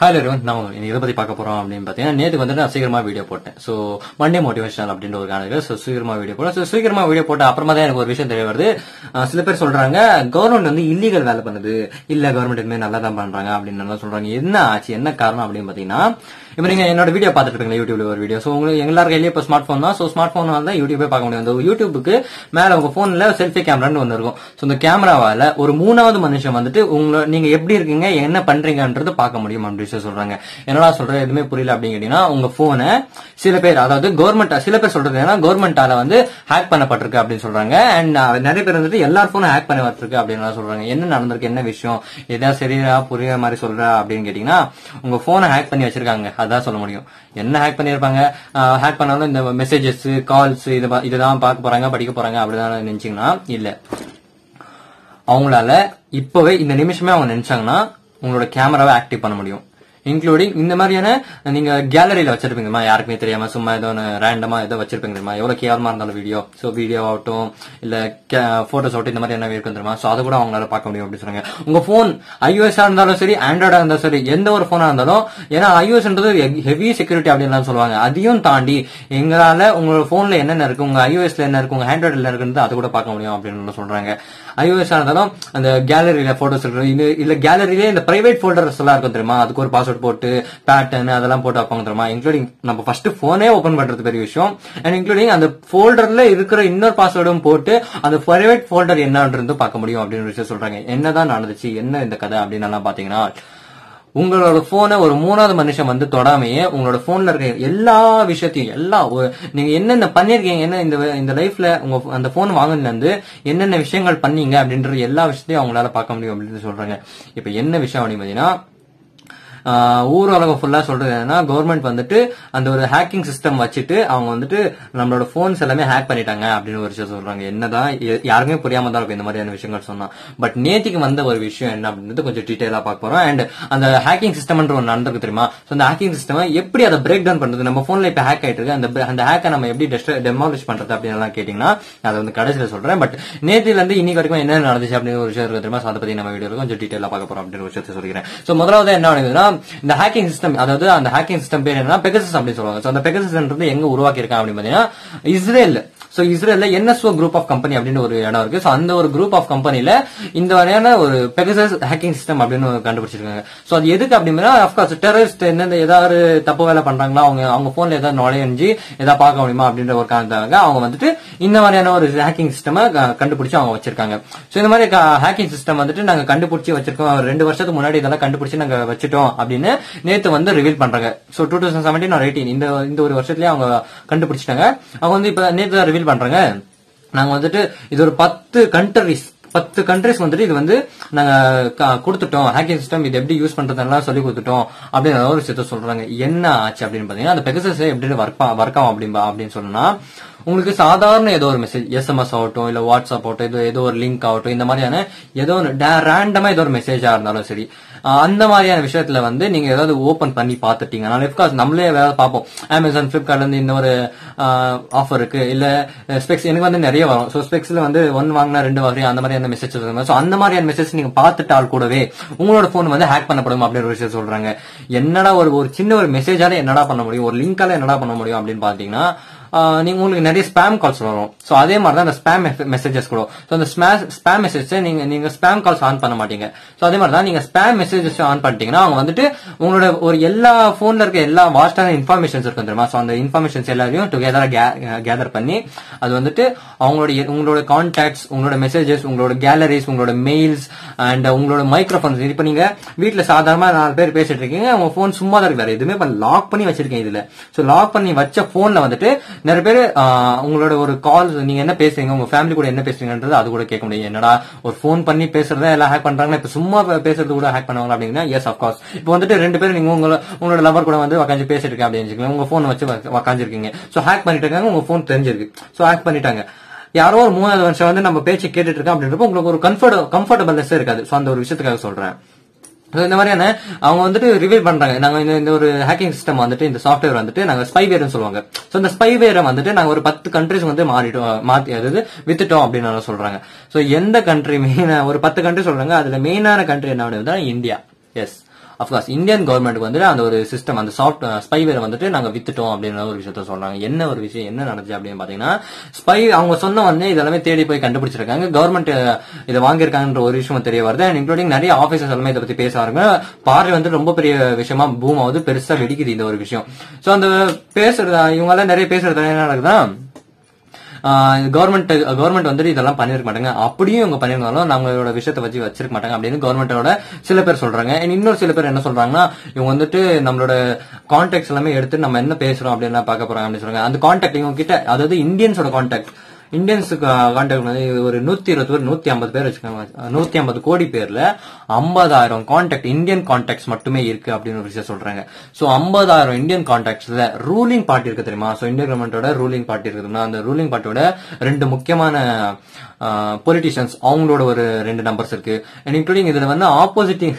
hi everyone நம்ம இன்னைக்கு எதை பத்தி பார்க்க போறோம் அப்படின்னு பாத்தீங்கன்னா நேத்து வந்துட்டு நான் சீக்கிரமா வீடியோ போட்டேன் சோ மண்டே மோட்டிவேஷனல் அப்படின்ற ஒரு காரணம் ஸோ சீக்கிரமா வீடியோ போட்டேன் ஸோ சீக்கிரமா வீடியோ போட்ட அப்புறமா தான் எனக்கு ஒரு விஷயம் தெரிய வருது அஹ் சில பேர் சொல்றாங்க கவர்மெண்ட் வந்து இல்லீகல் வேலை பண்ணுது இல்ல கவர்மெண்ட் இனிமே நல்லா தான் பண்றாங்க அப்படின்னு நல்லா சொல்றாங்க என்ன ஆச்சு என்ன காரணம் அப்படின்னு பாத்தீங்கன்னா இப்ப நீங்க என்னோட வீடியோ பார்த்துட்டு இருக்கீங்க யூடியூப்ல ஒரு வீடியோ சோ உங்களுக்கு எல்லாரும் கையிலேயே இப்போ ஸ்மார்ட் ஃபோன் தான் சோ ஸ்மார்ட் ஃபோனால தான் யூடியூபே பார்க்க முடியும் அந்த யூடியூபுக்கு மேல உங்க போன்ல செல்ஃபி கேமரான்னு ஒன்று இருக்கும் சோ இந்த கேமராவால ஒரு மூணாவது மனுஷன் வந்துட்டு உங்களை நீங்க எப்படி இருக்கீங்க என்ன பண்றீங்கன்றது பார்க்க முடியும் அப்படின்னு சொல்லி சொல்றாங்க என்னடா சொல்ற எதுவுமே புரியல அப்படின்னு கேட்டீங்கன்னா உங்க போனை சில பேர் அதாவது கவர்மெண்ட் சில பேர் சொல்றது ஏன்னா கவர்மெண்டால வந்து ஹேக் பண்ணப்பட்டிருக்கு அப்படின்னு சொல்றாங்க அண்ட் நிறைய பேர் வந்துட்டு எல்லா போனும் ஹேக் பண்ணப்பட்டிருக்கு அப்படின்னு சொல்றாங்க என்ன நடந்திருக்கு என்ன விஷயம் ஏதாவது சரியா புரியுற மாதிரி சொல்ற அப்படின்னு கேட்டீங்கன்னா உங்க போனை ஹேக் பண்ணி வச்சிருக்காங்க அதான் சொல்ல முடியும் என்ன ஹேக் பண்ணிருப்பாங்க ஹேக் பண்ணாலும் இந்த மெசேஜஸ் கால்ஸ் இது இதுதான் பார்க்க போறாங்க படிக்க போறாங்க அப்படிதான் நினைச்சீங்கன்னா இல்ல அவங்களால இப்பவே இந்த நிமிஷமே அவங்க நினைச்சாங்கன்னா உங்களோட கேமராவை ஆக்டிவ் பண்ண முடியும் இன்க்ளூடிங் இந்த மாதிரியான நீங்க கேலரியில வச்சிருப்பீங்கம்மா யாருக்குமே தெரியாம சும்மா ஏதோ ரேண்டமா ஏதோ வச்சிருப்பீங்க தெரியுமா எவ்வளவு கேவலமா இருந்தாலும் வீடியோ சோ வீடியோ ஆகட்டும் இல்ல போட்டோஸ் ஆகட்டும் இந்த மாதிரி என்ன இருக்கும் தெரியுமா சோ அதை கூட அவங்களால பார்க்க முடியும் அப்படின்னு சொன்னாங்க உங்க போன் ஐஓஎஸ் இருந்தாலும் சரி ஆண்ட்ராய்டா இருந்தாலும் சரி எந்த ஒரு போனா இருந்தாலும் ஏன்னா ஐஓஎஸ்ன்றது ஹெவி செக்யூரிட்டி அப்படின்னு சொல்லுவாங்க அதையும் தாண்டி எங்களால உங்களோட போன்ல என்னென்ன இருக்கு உங்க ஐஓஎஸ்ல என்ன இருக்கு உங்க ஆண்ட்ராய்டுல என்ன இருக்குன்னு அது கூட பார்க்க முடியும் அப்படின்னு சொல்றாங்க ஐஓஎஸ் இருந்தாலும் அந்த கேலரியில போட்டோஸ் இருக்கு இது இல்ல கேலரியிலே இந்த பிரைவேட் ஃபோல்டர்ஸ் எல்லாம் இருக்கும் தெரியுமா அதுக்கு ஒரு பாஸ்வேர்ட் போட்டு பேட்டர்ன் அதெல்லாம் போட்டு வைப்பாங்க தெரியுமா இன்க்ளூடிங் நம்ம ஃபர்ஸ்ட் போனே ஓபன் பண்றது பெரிய விஷயம் அண்ட் இன்க்ளூடிங் அந்த ஃபோல்டர்ல இருக்கிற இன்னொரு பாஸ்வேர்டும் போட்டு அந்த பிரைவேட் ஃபோல்டர் என்னன்றது பார்க்க முடியும் அப்படின்னு விஷயம் சொல்றாங்க என்னதான் நடந்துச்சு என்ன இந்த கதை அப்படின்னு எல்லாம் பாத்தீங்கன்னா உங்களோட போனை ஒரு மூணாவது மனுஷன் வந்து தொடாமையே உங்களோட போன்ல இருக்க எல்லா விஷயத்தையும் எல்லா ஒரு- நீங்க என்னென்ன பண்ணிருக்கீங்க என்ன இந்த இந்த லைஃப்ல உங்க அந்த போன் வாங்கினதுல இருந்து என்னென்ன விஷயங்கள் பண்ணீங்க அப்படின்ற எல்லா விஷயத்தையும் அவங்களால பார்க்க முடியும் அப்படின்னு சொல்றாங்க இப்ப என்ன விஷயம் அப்படின்னு பாத்தீங்கன்னா ஆஹ் ஊர் உலகம் ஃபுல்லா சொல்றது என்னன்னா கவர்மெண்ட் வந்துட்டு அந்த ஒரு ஹேக்கிங் சிஸ்டம் வச்சுட்டு அவங்க வந்துட்டு நம்மளோட போன்ஸ் எல்லாமே ஹேக் பண்ணிட்டாங்க அப்படின்னு ஒரு விஷயம் சொல்றாங்க என்னதான் எ- யாருக்குமே புரியாம தான் இருக்கும் இந்த மாதிரியான விஷயங்கள் சொன்னா பட் நேத்திக்கு வந்த ஒரு விஷயம் என்ன அப்படின்றது கொஞ்சம் டீட்டெயிலா பார்க்க போறோம் அண்ட் அந்த ஹேக்கிங் சிஸ்டம்ன்ற ஒன்று நடந்திருக்கு தெரியுமா So அந்த ஹேக்கிங் சிஸ்டம் எப்படி அதை பிரேக் டவுன் பண்றது நம்ம போன்ல இப்ப ஹேக் ஆயிட்டு இருக்கு அந்த bra- அந்த ஹேக்கை நம்ம எப்படி டெமாலிஷ் பண்றது அப்படின்னு எல்லாம் கேட்டீங்கன்னா நான் அதை வந்து கடைசியில சொல்றேன் பட் நேத்துல இருந்து இன்னைக்கு வரைக்கும் என்ன நடந்துச்சு அப்படின்னு ஒரு விஷயம் இருக்கு தெரியுமா So அதை பத்தி நம்ம வீடியோல கொஞ்சம் டீட்டெயிலா பார்க்க போறோம் அப்படின்னு ஒரு விஷயத்தை சொல்லிக்கிறேன் சோ முதலாவது என்ன ஆகுதுன்னா இந்த ஹேக்கிங் சிஸ்டம் அதாவது அந்த ஹேக்கிங் சிஸ்டம் பேர் என்னன்னா பெகசஸ் அப்படின்னு சொல்லுவாங்க சோ அந்த பெகசஸ்ன்றது எங்க உருவாக்கி இருக்காங்க அப்படின்னு பாத்தீங்கன்னா இஸ்ரேல் சோ இஸ்ரேல்ல என்எஸ்ஓ குரூப் ஆஃப் கம்பெனி அப்படின்னு ஒரு இடம் இருக்கு சோ அந்த ஒரு குரூப் ஆஃப் கம்பெனில இந்த வகையான ஒரு பெகசஸ் ஹேக்கிங் சிஸ்டம் அப்படின்னு ஒரு கண்டுபிடிச்சிருக்காங்க சோ அது எதுக்கு அப்படின்னா அப்கோர்ஸ் டெரரிஸ்ட் எந்தெந்த ஏதாவது தப்பு வேலை பண்றாங்களா அவங்க அவங்க போன்ல ஏதாவது நுழைஞ்சு ஏதாவது பார்க்க முடியுமா அப்படின்ற ஒரு காரணத்துக்காக அவங்க வந்துட்டு இந்த மாதிரியான ஒரு ஹேக்கிங் சிஸ்டம் கண்டுபிடிச்சு அவங்க வச்சிருக்காங்க சோ இந்த மாதிரி ஹேக்கிங் சிஸ்டம் வந்துட்டு நாங்க கண்டுபிடிச்சு வச்சிருக்கோம் ஒரு ரெண்டு வருஷத்துக்கு முன்னாடி இதெல்லாம் கண்டுபிடிச்சு நாங்க வச்சுட்டோம் அப்படின்னு நேத்து வந்து ரிவீல் பண்றாங்க சோ டூ தௌசண்ட் செவன்டீன் ஒரு எயிட்டீன் இந்த இந்த ஒரு வருஷத்துலயே அவங்க கண்டுபிடிச்சிட்டாங்க அவங்க வந்து இப்ப நேத்து தான் ரிவீல் பண்றாங்க நாங்க வந்துட்டு இது ஒரு பத்து கண்ட்ரிஸ் பத்து கண்ட்ரிஸ் வந்துட்டு இது வந்து நாங்க க- கொடுத்துட்டோம் ஹேக்கிங் சிஸ்டம் இது எப்படி யூஸ் பண்றதெல்லாம் சொல்லி கொடுத்துட்டோம் அப்படின்னு ஒரு விஷயத்த சொல்றாங்க என்ன ஆச்சு அப்படின்னு பாத்தீங்கன்னா அந்த பெகசஸ் எப்படி ஒர்க் ஒர்க் ஆகும் அப்படின்னு அப்படின்னு சொன்னா உங்களுக்கு சாதாரண ஏதோ ஒரு மெசேஜ் எஸ்எம்எஸ் ஆகட்டும் இல்ல வாட்ஸ்அப் ஆகட்டும் ஏதோ ஏதோ ஒரு லிங்க் ஆகட்டும் இந்த மாதிரியான ஏதோ ஒரு ரேண்டமா ஏதோ ஒரு மெசேஜா இருந்தாலும் சரி ஆஹ் அந்த மாதிரியான விஷயத்துல வந்து நீங்க ஏதாவது ஓபன் பண்ணி பாத்துட்டீங்கன்னா பிகாஸ் நம்மளே வேலை பார்ப்போம் அமேசான் பிளிப்கார்ட்ல இருந்து இந்த ஒரு ஆஃபர் இருக்கு இல்ல ஸ்பெக்ஸ் எனக்கு வந்து நிறைய வரும் ஸோ ஸ்பெக்ஸ்ல வந்து ஒன் வாங்கினா ரெண்டு வாங்குறீங்க அந்த மாதிரியான மெசேஜ் ஸோ அந்த மாதிரியான மெசேஜ் நீங்க பார்த்துட்டால் கூடவே உங்களோட போன் வந்து ஹேக் பண்ணப்படும் அப்படின்னு ஒரு விஷயம் சொல்றாங்க என்னடா ஒரு ஒரு சின்ன ஒரு மெசேஜால என்னடா பண்ண முடியும் ஒரு லிங்கால என்னடா பண்ண முடியும் அப்படின்னு பாத்தீங்கன்னா ஆஹ் நீங்க உங்களுக்கு நிறைய ஸ்பேம் கால்ஸ் வரும் சோ அதே மாதிரி தான் அந்த ஸ்பேம் மெசேஜஸ் கூட சோ அந்த ஸ்பேம் மெசேஜ் நீங்க நீங்க ஸ்பேம் கால்ஸ் ஆன் பண்ண மாட்டீங்க சோ அதே மாதிரி தான் நீங்க ஸ்பேம் மெசேஜஸ் ஆன் பண்ணிட்டீங்கன்னா அவங்க வந்துட்டு உங்களோட ஒரு எல்லா போன்ல இருக்க எல்லா வாஸ்டான இன்ஃபர்மேஷன்ஸ் இருக்கும் தெரியுமா சோ அந்த இன்ஃபர்மேஷன்ஸ் எல்லாரையும் டுகெதரா கேதர் பண்ணி அது வந்துட்டு அவங்களுடைய உங்களோட கான்டாக்ட்ஸ் உங்களோட மெசேஜஸ் உங்களோட கேலரிஸ் உங்களோட மெயில்ஸ் அண்ட் உங்களோட மைக்ரோஃபோன்ஸ் இப்ப நீங்க வீட்ல சாதாரணமா நாலு பேர் பேசிட்டு இருக்கீங்க உங்க போன் சும்மா தான் இருக்கு வேற எதுவுமே லாக் பண்ணி வச்சிருக்கேன் இதுல சோ லாக் பண்ணி வச்ச போன்ல வந்துட்டு நிறைய பேர் உங்களோட ஒரு கால் நீங்க என்ன பேசுறீங்க உங்க ஃபேமிலி கூட என்ன பேசுறீங்கன்றது அது கூட கேட்க முடியும் என்னடா ஒரு ஃபோன் பண்ணி பேசுறத எல்லாம் ஹேக் பண்றாங்க இப்ப சும்மா பே- பேசுறது கூட ஹேக் பண்ணுவாங்க அப்படின்னா எஸ் அஃப்கோர்ஸ் இப்போ வந்துட்டு ரெண்டு பேரும் நீங்க உங்கள உங்களோட லவர் கூட வந்து உட்காந்து பேசிட்டு இருக்கேன் அப்படின்னு வச்சுக்கோங்க உங்க போன் வச்சு உட்காந்துருக்கீங்க சோ ஹேக் பண்ணிட்டு இருக்காங்க உங்க போன் தெரிஞ்சிருக்கு சோ ஹேக் பண்ணிட்டாங்க யாரோ ஒரு மூணாவது வருஷம் வந்து நம்ம பேச்சு கேட்டுட்டு இருக்கோம் அப்படின்றப்ப உங்களுக்கு ஒரு கம்ஃபர்ட் கம்ஃபர்டபுள்னஸ் இருக்காது சோ அந்த ஒரு விஷயத்துக்காக சொல்றேன் So, இந்த மாதிரியான அவங்க வந்துட்டு ரிவீல் பண்றாங்க நாங்க இந்த இந்த ஒரு ஹேக்கிங் சிஸ்டம் வந்துட்டு இந்த சாஃப்ட்வேர் வந்துட்டு நாங்க ஸ்பைவேர்னு சொல்லுவாங்க சோ இந்த ஸ்பைவேரை வந்துட்டு நாங்க ஒரு பத்து கண்ட்ரிஸ் வந்து மாறிட்டோம் மாத்தி அதாவது வித்துட்டோம் அப்படின்னு அவங்க சொல்றாங்க சோ எந்த கண்ட்ரி மெயினா ஒரு பத்து கண்ட்ரி சொல்றாங்க அதுல மெயினான கண்ட்ரி என்ன அப்படின்னா இந்தியா எஸ் அப்கோர்ஸ் இந்தியன் கவர்மெண்ட்டுக்கு வந்துட்டு அந்த ஒரு சிஸ்டம் அந்த சாஃப்ட் ஸ்பைவேர் வந்துட்டு நாங்க வித்துட்டோம் அப்படின்ற ஒரு விஷயத்த சொல்றாங்க என்ன ஒரு விஷயம் என்ன நடந்துச்சு அப்படின்னு பாத்தீங்கன்னா ஸ்பை அவங்க சொன்ன உடனே இதெல்லாமே தேடி போய் கண்டுபிடிச்சிருக்காங்க கவர்மெண்ட் இதை வாங்கியிருக்காங்கன்ற ஒரு விஷயம் தெரிய வருது அண்ட் இன்க்ளூடிங் நிறைய ஆபீசர்ஸ் எல்லாமே இதை பத்தி பேச ஆரம்பிங்க பார்வை வந்து ரொம்ப பெரிய விஷயமா பூம் ஆகுது பெருசா வெடிக்குது இந்த ஒரு விஷயம் சோ அந்த பேசுறது இவங்க எல்லாம் நிறைய பேசுறது என்ன நடக்குதா கவர்மெண்ட் கவர்மெண்ட் வந்துட்டு இதெல்லாம் பண்ணிருக்க மாட்டாங்க அப்படியும் இவங்க பண்ணிருந்தாலும் நம்மளோட விஷயத்தை வச்சு வச்சிருக்க மாட்டாங்க அப்படின்னு கவர்மெண்டோட சில பேர் சொல்றாங்க And இன்னொரு சில பேர் என்ன சொல்றாங்கன்னா இவங்க வந்துட்டு நம்மளோட கான்டாக்ட்ஸ் எல்லாமே எடுத்து நம்ம என்ன பேசுறோம் அப்படின்னு பார்க்க போறாங்க அப்படின்னு சொல்றாங்க அந்த கான்டாக்ட் இவங்க கிட்ட அதாவது இந்தியன்ஸோட கான்டாக்ட் இந்தியன்ஸுக்கு கான்டாக்ட் வந்து ஒரு நூத்தி இருபது பேர் நூத்தி ஐம்பது பேர் வச்சுக்கோங்க நூத்தி ஐம்பது கோடி பேர்ல ஐம்பதாயிரம் கான்டாக்ட் இந்தியன் கான்டாக்ட்ஸ் மட்டுமே இருக்கு அப்படின்னு ஒரு விஷயம் சொல்றாங்க சோ ஐம்பதாயிரம் இந்தியன் கான்டாக்ட்ஸ்ல ரூலிங் பார்ட்டி இருக்கு தெரியுமா சோ இந்தியன் கவர்மெண்டோட ரூலிங் பார்ட்டி இருக்குதுன்னா அந்த ரூலிங் பார்ட்டியோட ரெண்டு முக்கியமான பொலிட்டிஷியன்ஸ் அவங்களோட ஒரு ரெண்டு நம்பர்ஸ் இருக்கு அண்ட் இன்க்ளூடிங் இதுல வந்து ஆப்போசிட்டிங்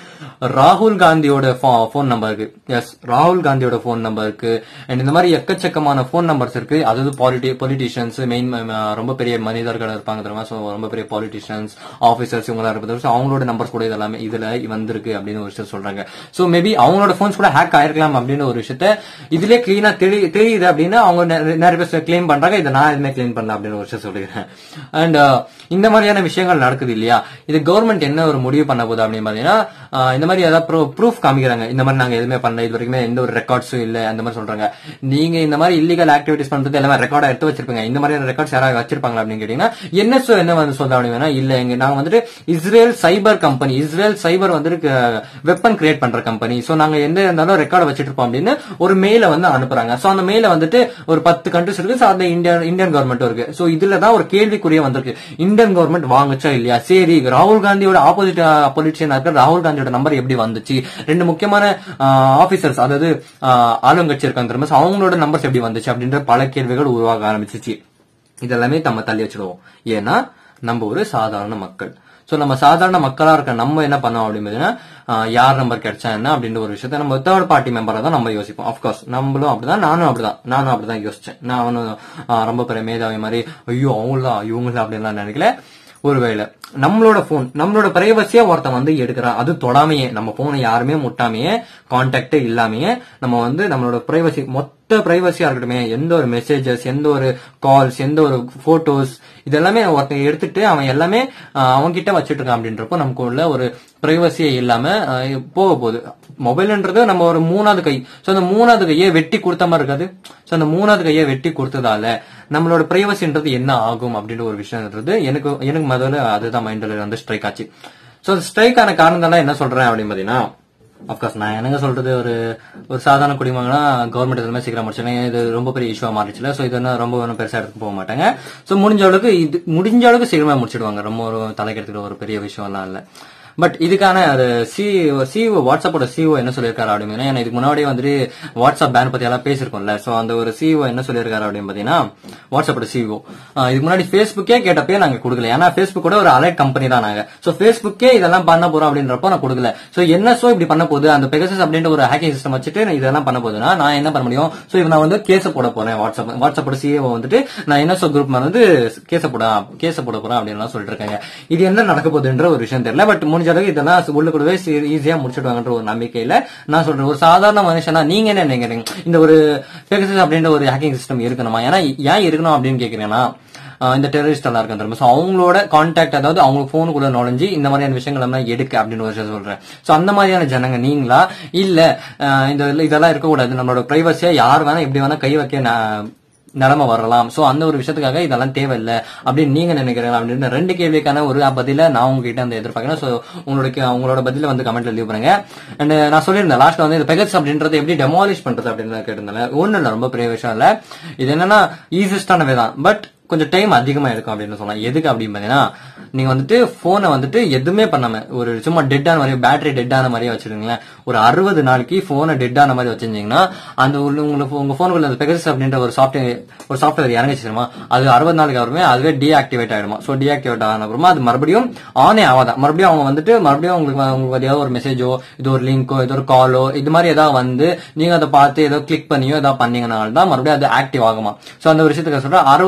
ராகுல் காந்தியோட போன் நம்பர் இருக்கு எஸ் ராகுல் காந்தியோட போன் நம்பர் இருக்கு அண்ட் இந்த மாதிரி எக்கச்சக்கமான போன் நம்பர்ஸ் இருக்கு அதாவது பாலிட்டி பொலிட்டிஷியன்ஸ் மெயின் ரொம்ப பெரிய மனிதர்கள் இருப்பாங்க தெரியுமா ஸோ ரொம்ப பெரிய பொலிட்டிஷியன்ஸ் ஆஃபீஸர்ஸ் இவங்களா இருப்பது ஸோ அவங்களோட நம்பர்ஸ் கூட இதெல்லாமே இதுல வந்திருக்கு அப்படின்னு ஒரு விஷயம் சொல்றாங்க ஸோ மேபி அவங்களோட போன்ஸ் கூட ஹேக் ஆயிருக்கலாம் அப்படின்னு ஒரு விஷயத்த இதுலயே கிளீனா தெரியுது அப்படின்னு அவங்க நெ- நிறைய பேர் கிளைம் பண்றாங்க இதை நான் எதுவுமே கிளைம் பண்ணல அப்படின்னு ஒரு விஷயம் சொல்லிக்கிறேன் அண்ட் இந்த மாதிரியான விஷயங்கள் நடக்குது இல்லையா இது கவர்மெண்ட் என்ன ஒரு முடிவு பண்ண போகுது அப்படின்னு பாத்தீங்கன்னா ஆஹ் இந்த மாதிரி ஏதாவது ப்ரூஃப் காமிக்கிறாங்க இந்த மாதிரி நாங்க எதுவுமே பண்ணல இது வரைக்குமே எந்த ஒரு ரெக்கார்ட்ஸும் இல்ல அந்த மாதிரி சொல்றாங்க நீங்க இந்த மாதிரி இல்லீகல் ஆக்டிவிட்டிஸ் பண்றது எல்லாமே ரெக்கார்டா எடுத்து வச்சிருப்பீங்க இந்த மாதிரியான ரெக்கார்ட்ஸ் யாராவது வச்சிருப்பாங்களா அப்படின்னு கேட்டீங்கன்னா என்எஸ்ஓ என்ன வந்து சொல்ல அப்படின்னா இல்ல எங்க நாங்க வந்துட்டு Israel cyber company Israel cyber வந்துட்டு வெப்பன் கிரியேட் பண்ற கம்பெனி சோ நாங்க எந்த இருந்தாலும் ரெக்கார்டு வச்சிட்டு இருப்போம் அப்படின்னு ஒரு மெயில வந்து அனுப்புறாங்க சோ அந்த மெயில வந்துட்டு ஒரு பத்து கண்ட்ரிஸ் இருக்கு சோ அந்த இந்தியா இந்தியன் கவர்மெண்ட்டும் இருக்கு சோ இதுல தான் ஒரு கேள்விக்குரிய வந்திருக்கு இந்தியன் கவர்மெண்ட் வாங்குச்சா இல்லையா சரி ராகுல் காந்தியோட ஆப்போசிட் பொலிட்டிஷியன் இருக்க ராகுல் காந்தியோட நம்பர் எப்படி வந்துச்சு ரெண்டு முக்கியமான ஆபீசர்ஸ் அதாவது ஆஹ், ஆளுங்கட்சி இருக்காங்க தெரியுமா So அவங்களோட நம்பர்ஸ் எப்படி வந்துச்சு அப்படின்ற பல கேள்விகள் உருவாக ஆரம்பிச்சிச்சு இதெல்லாமே நம்ம தள்ளி வச்சிடுவோம் ஏன்னா நம்ம ஒரு சாதாரண மக்கள் சோ நம்ம சாதாரண மக்களா இருக்க நம்ம என்ன பண்ணோம் அப்படின்னு பாத்தீங்கன்னா, ஆஹ், யார் நம்பர் கிடைச்சா என்ன அப்படின்ற ஒரு விஷயத்த நம்ம தேர்ட் பார்ட்டி மெம்பரா தான் நம்ம யோசிப்போம் அப்கோர்ஸ் நம்மளும் அப்படிதான் நானும் அப்படிதான் நானும் அப்படிதான் யோசிச்சேன் நான் அவனும் ஆஹ், ரொம்ப பெரிய மேதாவி மாதிரி ஐயோ அவங்களா இவங்களா அப்படின்லாம் நினைக்கல ஒருவேளை நம்மளோட போன் நம்மளோட பிரைவசியா ஒருத்தன் வந்து எடுக்கிறான் அது தொடாமையே நம்ம போனை யாருமே முட்டாமையே கான்டாக்டே இல்லாமையே நம்ம வந்து நம்மளோட பிரைவசி மொத்த பிரைவசியா இருக்கட்டுமே எந்த ஒரு மெசேஜஸ் எந்த ஒரு கால்ஸ் எந்த ஒரு போட்டோஸ் இதெல்லாமே ஒருத்தன் எடுத்துட்டு அவன் எல்லாமே ஆஹ், அவன் கிட்ட வச்சிட்டு இருக்கான் அப்படின்றப்போ நமக்கு உள்ள ஒரு பிரைவசியே இல்லாம ஆஹ், போக போகுது மொபைல்ன்றது நம்ம ஒரு மூணாவது கை சோ அந்த மூணாவது கையை வெட்டி கொடுத்த மாதிரி இருக்காது சோ அந்த மூணாவது கையை வெட்டி கொடுத்ததால நம்மளோட பிரைவசின்றது என்ன ஆகும் அப்படின்ற ஒரு விஷயம்ன்றது எனக்கு எனக்கு முதல்ல அதுதான் மைண்ட்ல வந்து ஸ்ட்ரைக் ஆச்சு சோ ஸ்ட்ரைக் ஆன காரணம் என்ன சொல்றேன் அப்படின்னு பாத்தீங்கன்னா அப்கோர்ஸ் நான் என்னங்க சொல்றது ஒரு ஒரு சாதாரண குடிமகனா கவர்மெண்ட் எதுவுமே சீக்கிரம் முடிச்சிருங்க இது ரொம்ப பெரிய இஷ்யூவா மாறிச்சுல சோ இது என்ன ரொம்ப ஒன்றும் பெருசா எடுத்து போக மாட்டாங்க சோ முடிஞ்ச அளவுக்கு இது முடிஞ்ச அளவுக்கு சீக்கிரமா முடிச்சிடுவாங்க ரொம்ப ஒரு தலைக்கெடுத்துக்கிற ஒரு பெரிய விஷயம் எல்லாம் இல்ல பட் இதுக்கான அது சிஓ சிஓ வாட்ஸ்அப்போட சிஓ என்ன சொல்லியிருக்காரு அப்படின்னு ஏன்னா இதுக்கு முன்னாடியே வந்துட்டு வாட்ஸ்அப் பேன் பத்தி எல்லாம் பேசிருக்கோம்ல சோ அந்த ஒரு சிஓ என்ன சொல்லியிருக்காரு அப்படின்னு பாத்தீங்கன்னா வாட்ஸ்அப்போட சிஓ இதுக்கு முன்னாடி ஃபேஸ்புக்கே கேட்டப்பே நாங்க கொடுக்கல ஏன்னா ஃபேஸ்புக் கூட ஒரு அலைட் கம்பெனி தான் நாங்க சோ ஃபேஸ்புக்கே இதெல்லாம் பண்ண போறோம் அப்படின்றப்போ நான் கொடுக்கல சோ என்ன சோ இப்படி பண்ண போகுது அந்த பெகசஸ் அப்படின்ற ஒரு ஹேக்கிங் சிஸ்டம் வச்சுட்டு நான் இதெல்லாம் பண்ண போகுதுன்னா நான் என்ன பண்ண முடியும் சோ இது நான் வந்து கேஸ் போட போறேன் வாட்ஸ்அப் வாட்ஸ்அப்போட சிஓ வந்துட்டு நான் என்ன சோ குரூப் வந்து கேஸ் போட கேஸ் போட போறேன் அப்படின்னு சொல்லிட்டு இருக்காங்க இது என்ன நடக்க போகுதுன்ற ஒரு விஷயம் தெரியல பட் முடிஞ்ச அளவுக்கு இதெல்லாம் உள்ளுக்குள்ளவே ஈஸியா முடிச்சிடுவாங்கன்ற ஒரு நம்பிக்கையில நான் சொல்றேன் ஒரு சாதாரண மனுஷனா நீங்க என்ன நினைக்கிறீங்க இந்த ஒரு பெகசஸ் அப்படின்ற ஒரு ஹேக்கிங் சிஸ்டம் இருக்கணுமா ஏன்னா ஏன் இருக்கணும் அப்படின்னு கேக்குறீங்கன்னா ஆஹ் இந்த டெரரிஸ்ட் எல்லாம் இருக்காங்க தெரியுமா So அவங்களோட கான்டாக்ட் அதாவது அவங்க போனுக்குள்ள நுழைஞ்சு இந்த மாதிரியான விஷயங்கள் எல்லாம் எடுக்க அப்படின்னு ஒரு விஷயம் சொல்றேன் சோ அந்த மாதிரியான ஜனங்க நீங்களா இல்ல ஆஹ் இந்த இதெல்லாம் இருக்கக்கூடாது நம்மளோட பிரைவசியா யார் வேணா எப்படி வேணா கை வைக்க ந- நிலைமை வரலாம் சோ அந்த ஒரு விஷயத்துக்காக இதெல்லாம் தேவையில்லை அப்படின்னு நீங்க நினைக்கிறீங்களா அப்படின்னு ரெண்டு கேள்விக்கான ஒரு பதில நான் உங்ககிட்ட அந்த எதிர்பார்க்கிறேன் சோ உங்களோட கே- உங்களோட பதில வந்து கமெண்ட்ல லீவ் பண்ணுங்க அண்ட் நான் சொல்லியிருந்தேன் லாஸ்ட்ல வந்து இந்த பெகட்ஸ் அப்படின்றது எப்படி டெமாலிஷ் பண்றது அப்படின்னு கேட்டிருந்தேன் ஒண்ணு இல்ல ரொம்ப பெரிய விஷயம் இல்ல இது என்னன்னா ஈஸியஸ்டான வே தான் பட் கொஞ்சம் டைம் அதிகமா இருக்கும் அப்படின்னு சொல்லலாம் எதுக்கு அப்படின்னு பாத்தீங்கன்னா நீங்க வந்துட்டு போனை வந்துட்டு எதுவுமே பண்ணாம ஒரு சும்மா டெட் ஆன மாதிரி பேட்டரி டெட் ஆன மாதிரியே வச்சிருக்கீங்களேன் ஒரு அறுபது நாளைக்கு போனை டெட் ஆன மாதிரி வச்சிருந்தீங்கன்னா அந்த உள்ள- உங்களுக்கு உங்க போனுக்குள்ள அந்த பெகஸ் அப்படின்ற ஒரு சாஃப்ட்வேர் ஒரு சாஃப்ட்வேர் இறங்கிச்சு தெரியுமா அது அறுபது நாளுக்கு அப்புறமே அதுவே டீஆக்டிவேட் ஆயிடுமா சோ டீஆக்டிவேட் ஆன அப்புறமா அது மறுபடியும் ஆனே ஆகாதான் மறுபடியும் அவங்க வந்துட்டு மறுபடியும் உங்களுக்கு உங்களுக்கு ஏதாவது ஒரு மெசேஜோ இது ஒரு லிங்கோ இது ஒரு காலோ இது மாதிரி ஏதாவது வந்து நீங்க அதை பார்த்து ஏதோ கிளிக் பண்ணியோ ஏதாவது பண்ணீங்கனால தான் மறுபடியும் அது ஆக்டிவ் ஆகுமா சோ அந்த ஒரு விஷயத்துக்கு சொல்றேன் அறுபது நாளைக்கு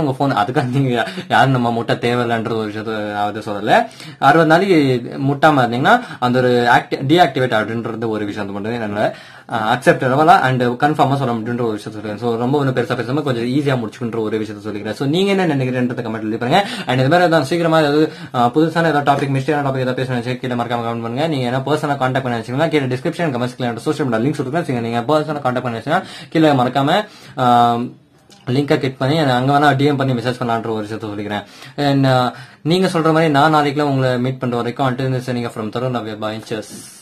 நாளைக்கு உங்க போன் அதுக்காக நீங்க யாரும் நம்ம முட்டை தேவையில்லைன்ற ஒரு விஷயத்த அது சொல்லல அறுபது நாளைக்கு முட்டாம இருந்தீங்கன்னா அந்த ஒரு டீஆக்டிவேட் அப்படின்றது ஒரு விஷயம் மட்டும் என்னால அக்செப்டபிளா அண்ட் கன்ஃபார்மா சொல்ல முடியுன்ற ஒரு விஷயத்த சொல்லுவேன் ஸோ ரொம்ப ஒன்றும் பெருசா பேசாம கொஞ்சம் ஈஸியா முடிச்சுக்கின்ற ஒரு விஷயத்த சொல்லிக்கிறேன் ஸோ நீங்க என்ன நினைக்கிறேன்றத கமெண்ட் எழுதி பாருங்க அண்ட் இது மாதிரி தான் சீக்கிரமா ஏதாவது அஹ், புதுசான ஏதாவது டாபிக் மிஸ்டேக்கான டாபிக் ஏதாவது பேசணும் கீழே மறக்காம கமெண்ட் பண்ணுங்க நீங்க என்ன பர்சனல் கான்டாக்ட் பண்ணி வச்சீங்கன்னா கீழே டிஸ்கிரிப்ஷன் கமெண்ட்ஸ் கீழே சோஷியல் மீடியா லிங்க்ஸ் கொடுக்குறேன் நீங்க பர்சனல் கான்டாக்ட் பண்ணி வச்சீங்கன்னா கீழே மறக்காம லிங்கை கிளிக் பண்ணி எனக்கு அங்க வேணா டிஎம் பண்ணி மெசேஜ் பண்ணலான்ற ஒரு விஷயத்த சொல்லிக்கிறேன் And, uh, நீங்க சொல்ற மாதிரி நான் நாளைக்குலாம் உங்களை மீட் பண்ற வரைக்கும் அட்டு நீங்க ஃப்ரம் தரும் நவ்யா பாய்